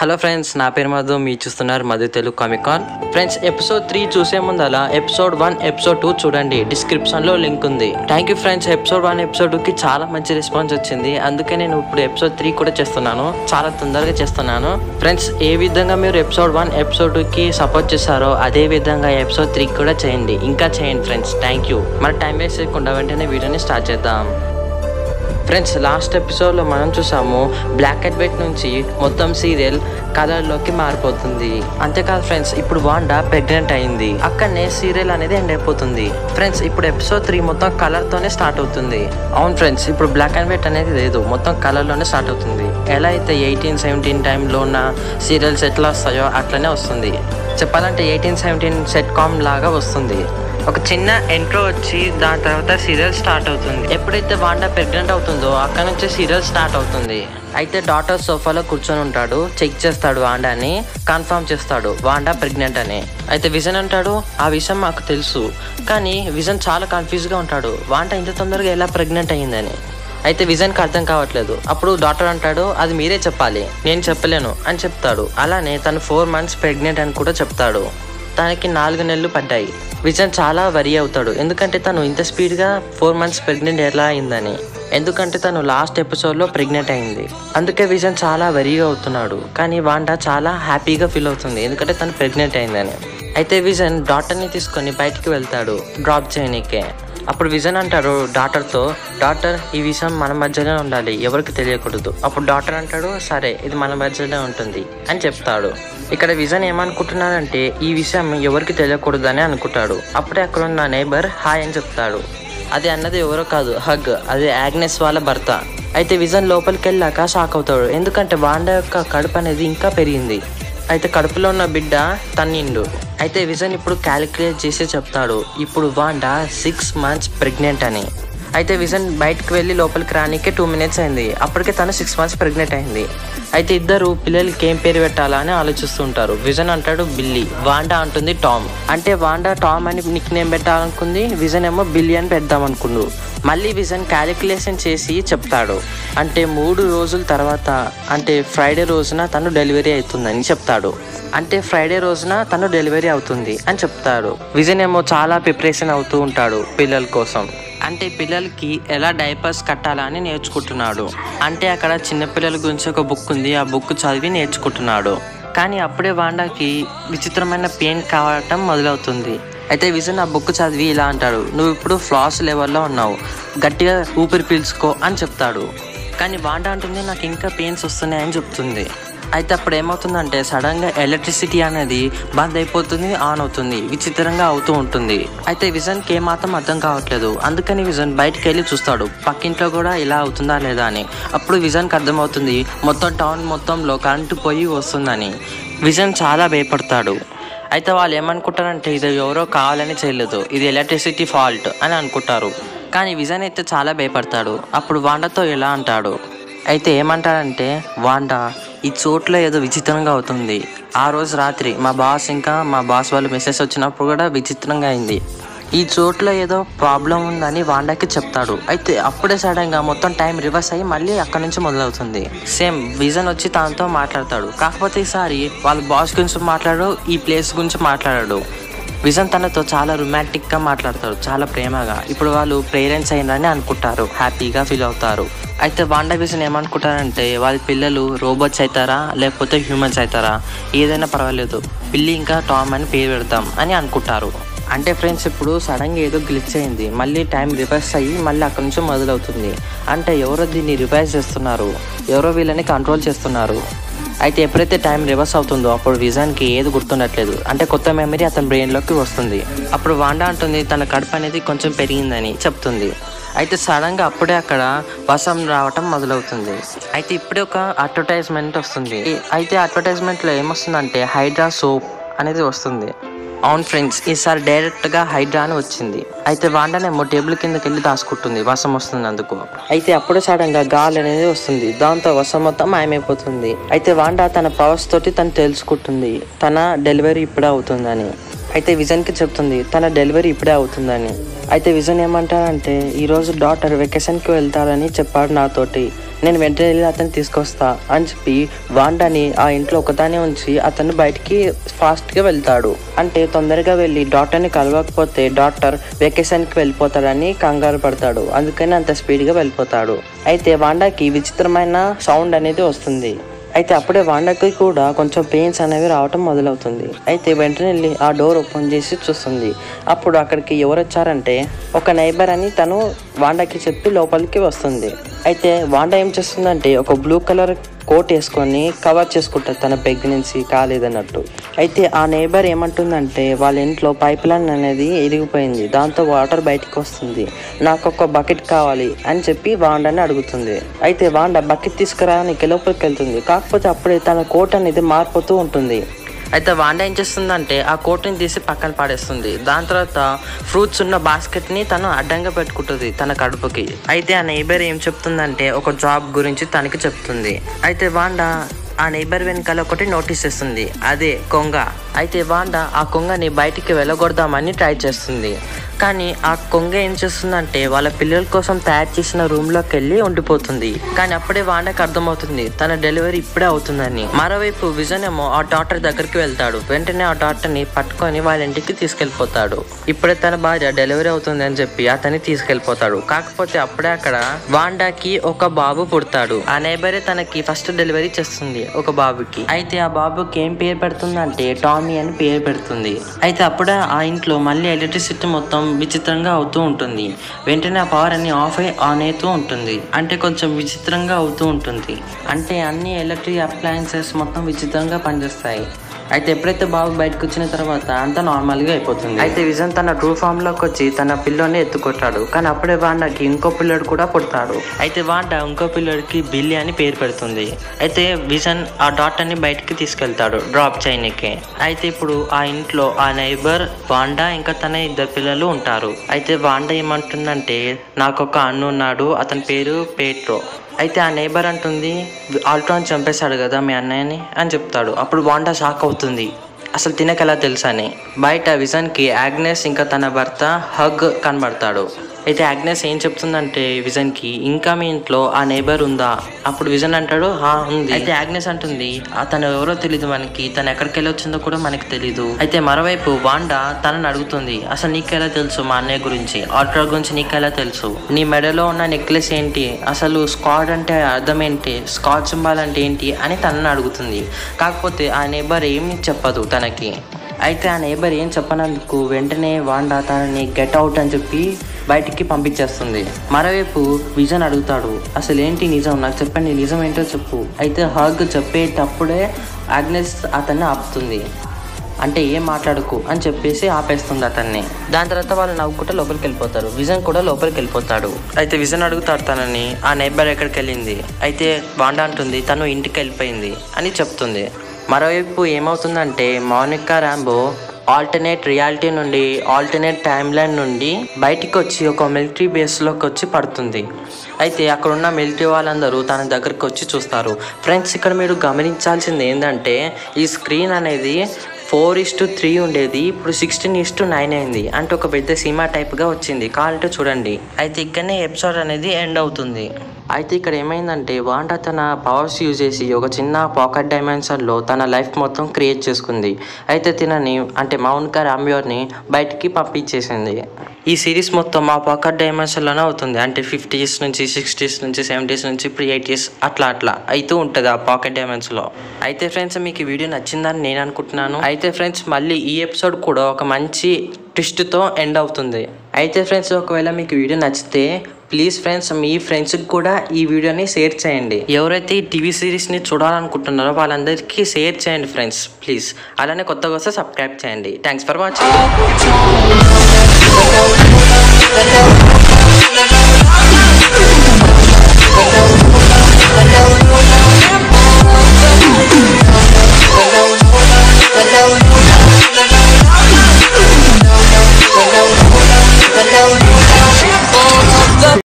hello friends నా పేరు మధు మీ చూస్తున్నారు Madhu Telugu Comicon friends episode three చూసే ముందల ఎపిసోడ్ వన్ ఎపిసోడ్ టూ చూడండి డిస్క్రిప్షన్ లో లింక్ ఉంది thank you friends episode one episode two కి చాలా మంచి రెస్పాన్స్ వచ్చింది అందుకే నేను ఇప్పుడు ఎపిసోడ్ త్రీ కూడా చేస్తున్నాను చాలా తొందరగా చేస్తున్నాను ఫ్రెండ్స్ ఏ విధంగా మీరు ఎపిసోడ్ వన్ ఎపిసోడ్ టూ కి సపోర్ట్ చేశారో అదే విధంగా ఎపిసోడ్ త్రీ కూడా చేయండి ఇంకా చేయండి ఫ్రెండ్స్ థ్యాంక్ యూ మరి టైం వేస్ట్ చేయకుండా వెంటనే వీడియోని స్టార్ట్ చేద్దాం ఫ్రెండ్స్ లాస్ట్ ఎపిసోడ్లో మనం చూసాము బ్లాక్ అండ్ వైట్ నుంచి మొత్తం సీరియల్ కలర్లోకి మారిపోతుంది అంతేకాదు ఫ్రెండ్స్ ఇప్పుడు వాండా ప్రెగ్నెంట్ అయింది అక్కడనే సీరియల్ అనేది ఎండ్ అయిపోతుంది ఫ్రెండ్స్ ఇప్పుడు ఎపిసోడ్ త్రీ మొత్తం కలర్తోనే స్టార్ట్ అవుతుంది అవును ఫ్రెండ్స్ ఇప్పుడు బ్లాక్ అండ్ వైట్ అనేది లేదు మొత్తం కలర్లోనే స్టార్ట్ అవుతుంది ఎలా అయితే ఎయిటీన్ సెవెంటీన్ టైంలో ఉన్న సీరియల్స్ ఎట్లా వస్తాయో అట్లనే వస్తుంది చెప్పాలంటే ఎయిటీన్ సెవెంటీన్ సెట్ కామ్ లాగా వస్తుంది ఒక చిన్న ఎంట్రో వచ్చి దాని తర్వాత సీరియల్ స్టార్ట్ అవుతుంది ఎప్పుడైతే వాండా ప్రెగ్నెంట్ అవుతుందో అక్కడ నుంచి సీరియల్ స్టార్ట్ అవుతుంది అయితే డాక్టర్ సోఫాలో కూర్చొని ఉంటాడు చెక్ చేస్తాడు వాండాని కన్ఫర్మ్ చేస్తాడు వాండా ప్రెగ్నెంట్ అని అయితే విజన్ అంటాడు ఆ విషయం మాకు తెలుసు కానీ విజన్ చాలా కన్ఫ్యూజ్గా ఉంటాడు వాండా ఇంత తొందరగా ఎలా ప్రెగ్నెంట్ అయ్యిందని అయితే విజన్కి అర్థం కావట్లేదు అప్పుడు డాక్టర్ అంటాడు అది మీరే చెప్పాలి నేను చెప్పలేను అని చెప్తాడు అలానే తను ఫోర్ మంత్స్ ప్రెగ్నెంట్ అని కూడా చెప్తాడు తనకి నాలుగు నెలలు పడ్డాయి విజన్ చాలా వరి అవుతాడు ఎందుకంటే తను ఇంత స్పీడ్గా ఫోర్ మంత్స్ ప్రెగ్నెంట్ ఎలా అయిందని ఎందుకంటే తను లాస్ట్ ఎపిసోడ్లో ప్రెగ్నెంట్ అయింది అందుకే విజన్ చాలా వరిగా అవుతున్నాడు కానీ వాండా చాలా హ్యాపీగా ఫీల్ అవుతుంది ఎందుకంటే తను ప్రెగ్నెంట్ అయిందని అయితే విజన్ డాక్టర్ని తీసుకొని బయటికి వెళ్తాడు డ్రాప్ చేయనీకే అప్పుడు విజన్ అంటారు డాక్టర్తో డాక్టర్ ఈ విషయం మన మధ్యలో ఉండాలి ఎవరికి తెలియకూడదు అప్పుడు డాక్టర్ అంటాడు సరే ఇది మన మధ్యలో ఉంటుంది అని చెప్తాడు ఇక్కడ విజన్ ఏమనుకుంటున్నాడంటే ఈ విషయం ఎవరికి తెలియకూడదు అని అనుకుంటాడు అప్పుడే అక్కడ ఉన్న నేబర్ హాయ్ అని చెప్తాడు అది అన్నది ఎవరో కాదు హగ్ అది ఆగ్నెస్ వాళ్ళ భర్త అయితే విజన్ లోపలికి వెళ్ళాక షాక్ అవుతాడు ఎందుకంటే వాండా యొక్క కడుపు అనేది ఇంకా పెరిగింది అయితే కడుపులో ఉన్న బిడ్డ తన్నిండు అయితే విజన్ ఇప్పుడు క్యాలిక్యులేట్ చేసి చెప్తాడు ఇప్పుడు వాండా సిక్స్ మంత్స్ ప్రెగ్నెంట్ అని అయితే విజన్ బయటకు వెళ్ళి లోపలికి రానికే టూ మినిట్స్ అయింది అప్పటికే తను సిక్స్ మంత్స్ ప్రెగ్నెంట్ అయింది అయితే ఇద్దరు పిల్లలకి ఏం పేరు పెట్టాలా అని ఆలోచిస్తుంటారు విజన్ అంటాడు బిల్లీ వాండా అంటుంది టామ్ అంటే వాండా టామ్ అని నిక్ నేమ్ పెట్టాలనుకుంది విజన్ ఏమో బిల్లీ అని పెడదాం అనుకుండు మళ్ళీ విజన్ క్యాలిక్యులేషన్ చేసి చెప్తాడు అంటే మూడు రోజుల తర్వాత అంటే ఫ్రైడే రోజున తను డెలివరీ అవుతుందని చెప్తాడు అంటే ఫ్రైడే రోజున తను డెలివరీ అవుతుంది అని చెప్తాడు విజన్ ఏమో చాలా ప్రిపరేషన్ అవుతూ ఉంటాడు పిల్లల కోసం అంటే పిల్లలకి ఎలా డైపర్స్ కట్టాలా అని నేర్చుకుంటున్నాడు అంటే అక్కడ చిన్నపిల్లల గురించి ఒక బుక్ ఉంది ఆ బుక్ చదివి నేర్చుకుంటున్నాడు కానీ అప్పుడే వాండాకి విచిత్రమైన పెయిన్ కావటం మొదలవుతుంది అయితే విజన్ ఆ బుక్ చదివి ఇలా అంటాడు నువ్వు ఇప్పుడు ఫ్లాస్ లెవెల్లో ఉన్నావు గట్టిగా ఊపిరి పీల్చుకో అని చెప్తాడు కానీ వాండా అంటుంది నాకు ఇంకా పెయిన్స్ వస్తున్నాయని చెప్తుంది అయితే అప్పుడు ఏమవుతుందంటే సడన్గా ఎలక్ట్రిసిటీ అనేది బంద్ అయిపోతుంది ఆన్ అవుతుంది విచిత్రంగా అవుతూ ఉంటుంది అయితే విజన్కి ఏమాత్రం అర్థం కావట్లేదు అందుకని విజన్ బయటికి వెళ్ళి చూస్తాడు పక్కింట్లో కూడా ఇలా అవుతుందా లేదా అని అప్పుడు విజన్కి అర్థమవుతుంది మొత్తం టౌన్ మొత్తంలో కరెంటు పోయి వస్తుందని విజన్ చాలా భయపడతాడు అయితే వాళ్ళు ఏమనుకుంటారంటే ఇది ఎవరో కావాలని చేయలేదు ఇది ఎలక్ట్రిసిటీ ఫాల్ట్ అని అనుకుంటారు కానీ విజన్ అయితే చాలా భయపడతాడు అప్పుడు వాండాతో ఇలా అంటాడు అయితే ఏమంటాడంటే వాండా ఈ చోట్ల ఏదో విచిత్రంగా అవుతుంది ఆ రోజు రాత్రి మా బాస్ ఇంకా మా బాస్ వాళ్ళు మెసేజ్ వచ్చినప్పుడు కూడా విచిత్రంగా అయింది ఈ చోట్ల ఏదో ప్రాబ్లం ఉందని వాండాకి చెప్తాడు అయితే అప్పుడే సడన్గా మొత్తం టైం రివర్స్ అయ్యి మళ్ళీ అక్కడ నుంచి మొదలవుతుంది సేమ్ విజన్ వచ్చి తనతో మాట్లాడతాడు కాకపోతే ఈసారి వాళ్ళ బాస్ గురించి మాట్లాడు ఈ ప్లేస్ గురించి మాట్లాడాడు విజన్ తనతో చాలా రొమాంటిక్గా మాట్లాడతాడు చాలా ప్రేమగా ఇప్పుడు వాళ్ళు పేరెంట్స్ అయినని అనుకుంటారు హ్యాపీగా ఫీల్ అవుతారు అయితే వాండా విజన్ ఏమనుకుంటారంటే వాళ్ళ పిల్లలు రోబోట్స్ అవుతారా లేకపోతే హ్యూమన్స్ అవుతారా ఏదైనా పర్వాలేదు పిల్లి ఇంకా టామ్ అని పేరు పెడతాం అని అనుకుంటారు అంటే ఫ్రెండ్స్ ఇప్పుడు సడన్గా ఏదో గ్లిచ్ అయింది మళ్ళీ టైం రివర్స్ అయ్యి మళ్ళీ అక్కడ నుంచి మొదలవుతుంది అంటే ఎవరో దీన్ని రివైజ్ చేస్తున్నారు ఎవరో వీళ్ళని కంట్రోల్ చేస్తున్నారు అయితే ఎప్పుడైతే టైం రివర్స్ అవుతుందో అప్పుడు విజన్కి ఏది గుర్తుండట్లేదు అంటే కొత్త మెమరీ అతని బ్రెయిన్లోకి వస్తుంది అప్పుడు వాండా అంటుంది తన కడుపు అనేది కొంచెం పెరిగిందని చెప్తుంది అయితే సడన్గా అప్పుడే అక్కడ వర్షం రావటం మొదలవుతుంది అయితే ఇప్పుడే ఒక అడ్వర్టైజ్మెంట్ వస్తుంది అయితే అడ్వర్టైజ్మెంట్లో ఏమొస్తుందంటే హైడ్రా సోప్ అనేది వస్తుంది అవును ఫ్రెండ్స్ ఈసారి డైరెక్ట్గా హైడ్రా అని వచ్చింది అయితే వాండానేమో టేబుల్ కిందకి వెళ్ళి దాచుకుంటుంది వర్షం వస్తుంది అందుకు అయితే అప్పుడే సడన్గా గాలి అనేది వస్తుంది దాంతో వర్షం మొత్తం మాయమైపోతుంది అయితే వాండా తన పవర్స్ తోటి తను తెలుసుకుంటుంది తన డెలివరీ ఇప్పుడే అవుతుందని అయితే విజన్కి చెప్తుంది తన డెలివరీ ఇప్పుడే అవుతుందని అయితే విజన్ ఏమంటాడంటే ఈరోజు డాక్టర్ వెకేషన్కి వెళ్తారని చెప్పాడు నాతోటి నేను వెంటనే వెళ్ళి అతన్ని తీసుకొస్తా అని చెప్పి వాండాని ఆ ఇంట్లో ఒకదానే ఉంచి అతను బయటికి ఫాస్ట్గా వెళ్తాడు అంటే తొందరగా వెళ్ళి డాక్టర్ని కలవకపోతే డాక్టర్ వెకేషన్కి వెళ్ళిపోతాడని కంగారు పడతాడు అందుకని అంత స్పీడ్గా వెళ్ళిపోతాడు అయితే వాండాకి విచిత్రమైన సౌండ్ అనేది వస్తుంది అయితే అప్పుడే వాండాకి కూడా కొంచెం పెయిన్స్ అనేవి రావటం మొదలవుతుంది అయితే వెంటనే వెళ్ళి ఆ డోర్ ఓపెన్ చేసి చూస్తుంది అప్పుడు అక్కడికి ఎవరు వచ్చారంటే ఒక నైబర్ అని తను వాండాకి చెప్పి లోపలికి వస్తుంది అయితే వాండా ఏం చేస్తుందంటే ఒక బ్లూ కలర్ కోట్ వేసుకొని కవర్ చేసుకుంటుంది తన బెగ్ నుంచి కాలేదన్నట్టు అయితే ఆ నేబర్ ఏమంటుందంటే వాళ్ళ ఇంట్లో పైప్ లైన్ అనేది ఇరిగిపోయింది దాంతో వాటర్ బయటికి వస్తుంది నాకు ఒక బకెట్ కావాలి అని చెప్పి వాండాని అడుగుతుంది అయితే వాండా బకెట్ తీసుకురానికి లోపలికి వెళ్తుంది కాకపోతే అప్పుడే తన కోట్ అనేది మారిపోతూ ఉంటుంది అయితే వాండా ఏం చేస్తుందంటే ఆ కోట్ని తీసి పక్కన పాడేస్తుంది దాని తర్వాత ఫ్రూట్స్ ఉన్న బాస్కెట్ని తను అడ్డంగా పెట్టుకుంటుంది తన కడుపుకి అయితే ఆ నైబర్ ఏం చెప్తుందంటే ఒక జాబ్ గురించి తనకి చెప్తుంది అయితే వాండా ఆ నైబర్ వెనకాల ఒకటి నోటీస్ ఇస్తుంది అదే కొంగ అయితే వాండా ఆ కొంగని బయటికి వెళ్ళగొడదామని ట్రై చేస్తుంది కానీ ఆ కొంగ ఏం చేస్తుందంటే వాళ్ళ పిల్లల కోసం తయారు చేసిన రూమ్ లోకి వెళ్ళి ఉండిపోతుంది కానీ అప్పుడే వాండకి అర్థమవుతుంది తన డెలివరీ ఇప్పుడే అవుతుందని మరోవైపు విజన్ ఏమో ఆ డాక్టర్ దగ్గరికి వెళ్తాడు వెంటనే ఆ డాక్టర్ ని పట్టుకొని వాళ్ళ ఇంటికి తీసుకెళ్లిపోతాడు ఇప్పుడే తన భార్య డెలివరీ అవుతుంది అని చెప్పి అతన్ని తీసుకెళ్లిపోతాడు కాకపోతే అప్పుడే అక్కడ వాండాకి ఒక బాబు పుడతాడు ఆ నైబరే తనకి ఫస్ట్ డెలివరీ చేస్తుంది ఒక బాబుకి అయితే ఆ బాబుకి ఏం పేరు పెడుతుందంటే టామీ అని పేరు పెడుతుంది అయితే అప్పుడే ఆ ఇంట్లో మళ్ళీ ఎలక్ట్రిసిటీ మొత్తం విచిత్రంగా అవుతూ ఉంటుంది వెంటనే ఆ పవర్ అన్ని ఆఫ్ అయి ఆన్ అవుతూ ఉంటుంది అంటే కొంచెం విచిత్రంగా అవుతూ ఉంటుంది అంటే అన్ని ఎలక్ట్రిక్ అప్లయన్సెస్ మొత్తం విచిత్రంగా పనిచేస్తాయి అయితే ఎప్పుడైతే బాబు బయటకు వచ్చిన తర్వాత అంతా నార్మల్గా అయిపోతుంది అయితే విజన్ తన ట్రూ ఫామ్ లోకి వచ్చి తన పిల్లోని ఎత్తుకొట్టాడు కానీ అప్పుడే వాండాకి ఇంకో పిల్లడు కూడా పుడతాడు అయితే వాండా ఇంకో పిల్లడికి బిల్లి అని పేరు పెడుతుంది అయితే విజన్ ఆ డాక్టర్ ని బయటికి తీసుకెళ్తాడు డ్రాప్ చేయనికి అయితే ఇప్పుడు ఆ ఇంట్లో ఆ నైబర్ వాండా ఇంకా తన ఇద్దరు పిల్లలు ఉంటారు అయితే వాండా ఏమంటుందంటే నాకు ఒక అన్ను ఉన్నాడు అతని పేరు పేట్రో అయితే ఆ నైబర్ అంటుంది ఆల్ట్రాన్ చంపేశాడు కదా మీ అన్నయ్యని అని చెప్తాడు అప్పుడు వాండా షాక్ అవుతుంది అసలు తినకెలా తెలుసా అని బయట విజన్కి ఆగ్నెస్ ఇంకా తన భర్త హగ్ కనబడతాడు అయితే ఆగ్నెస్ ఏం చెప్తుందంటే విజన్కి ఇంకా మీ ఇంట్లో ఆ నేబర్ ఉందా అప్పుడు విజన్ అంటాడు హా ఉంది అయితే ఆగ్నెస్ అంటుంది "ఆ, తను ఎవరో తెలియదు మనకి తను ఎక్కడికి వెళ్ళి వచ్చిందో కూడా మనకి తెలియదు అయితే మరోవైపు వాండా తనని అడుగుతుంది అసలు నీకెలా తెలుసు మా అన్నయ్య గురించి ఆల్ట్రా గురించి నీకెలా తెలుసు నీ మెడలో ఉన్న నెక్లెస్ ఏంటి అసలు స్కాడ్ అంటే అర్థం ఏంటి స్కాడ్ సింబాల్ అంటే ఏంటి అని తనని అడుగుతుంది కాకపోతే ఆ నేబర్ ఏమి చెప్పదు తనకి అయితే ఆ నేబర్ ఏం చెప్పనందుకు వెంటనే వాండా తనని గెట్ అవుట్ అని చెప్పి బయటికి పంపించేస్తుంది మరోవైపు విజన్ అడుగుతాడు అసలు ఏంటి నిజం నాకు చెప్పండి నిజం ఏంటో చెప్పు అయితే హగ్ చెప్పేటప్పుడే ఆగ్నెస్ అతన్ని ఆపుతుంది అంటే ఏం మాట్లాడుకు అని చెప్పేసి ఆపేస్తుంది అతన్ని దాని తర్వాత వాళ్ళు నవ్వుకుంటే లోపలికి వెళ్ళిపోతారు విజన్ కూడా లోపలికి వెళ్ళిపోతాడు అయితే విజన్ అడుగుతాడు తనని ఆ నైబర్ ఎక్కడికి వెళ్ళింది అయితే వాండా అంటుంది తను ఇంటికి వెళ్ళిపోయింది అని చెప్తుంది మరోవైపు ఏమవుతుందంటే మౌనికా రాంబో ఆల్టర్నేట్ రియాలిటీ నుండి ఆల్టర్నేట్ టైమ్ లైన్ నుండి బయటికి వచ్చి ఒక మిలిటరీ బేస్లోకి వచ్చి పడుతుంది అయితే అక్కడ ఉన్న మిలిటరీ వాళ్ళందరూ తన దగ్గరికి వచ్చి చూస్తారు ఫ్రెండ్స్ ఇక్కడ మీరు గమనించాల్సింది ఏంటంటే ఈ స్క్రీన్ అనేది ఫోర్ ఇస్ టు త్రీ ఉండేది ఇప్పుడు సిక్స్టీన్ ఇస్ టు నైన్ అయింది అంటే ఒక పెద్ద సినిమా టైప్గా వచ్చింది కావాలంటే చూడండి అయితే ఇక్కడనే ఎపిసోడ్ అనేది ఎండ్ అవుతుంది అయితే ఇక్కడ ఏమైందంటే వాండా తన పవర్స్ యూజ్ చేసి ఒక చిన్న పాకెట్ డైమెన్షన్లో తన లైఫ్ మొత్తం క్రియేట్ చేసుకుంది అయితే తినని అంటే మౌన్కా రామ్యోర్ని బయటికి పంపించేసింది ఈ సిరీస్ మొత్తం ఆ పాకెట్ డైమెన్షన్లోనే అవుతుంది అంటే ఫిఫ్టీస్ నుంచి సిక్స్టీస్ నుంచి సెవెంటీస్ నుంచి ఇప్పుడు ఎయిటీస్ అట్లా అట్లా అవుతూ ఉంటుంది ఆ పాకెట్ డైమెన్షన్లో అయితే ఫ్రెండ్స్ మీకు ఈ వీడియో నచ్చిందని నేను అనుకుంటున్నాను అయితే ఫ్రెండ్స్ మళ్ళీ ఈ ఎపిసోడ్ కూడా ఒక మంచి ట్విస్ట్తో ఎండ్ అవుతుంది అయితే ఫ్రెండ్స్ ఒకవేళ మీకు వీడియో నచ్చితే ప్లీజ్ ఫ్రెండ్స్ మీ ఫ్రెండ్స్కి కూడా ఈ వీడియోని షేర్ చేయండి ఎవరైతే ఈ టీవీ సిరీస్ని చూడాలనుకుంటున్నారో వాళ్ళందరికీ షేర్ చేయండి ఫ్రెండ్స్ ప్లీజ్ అలానే కొత్తగా వస్తే సబ్స్క్రైబ్ చేయండి థ్యాంక్స్ ఫర్ వాచింగ్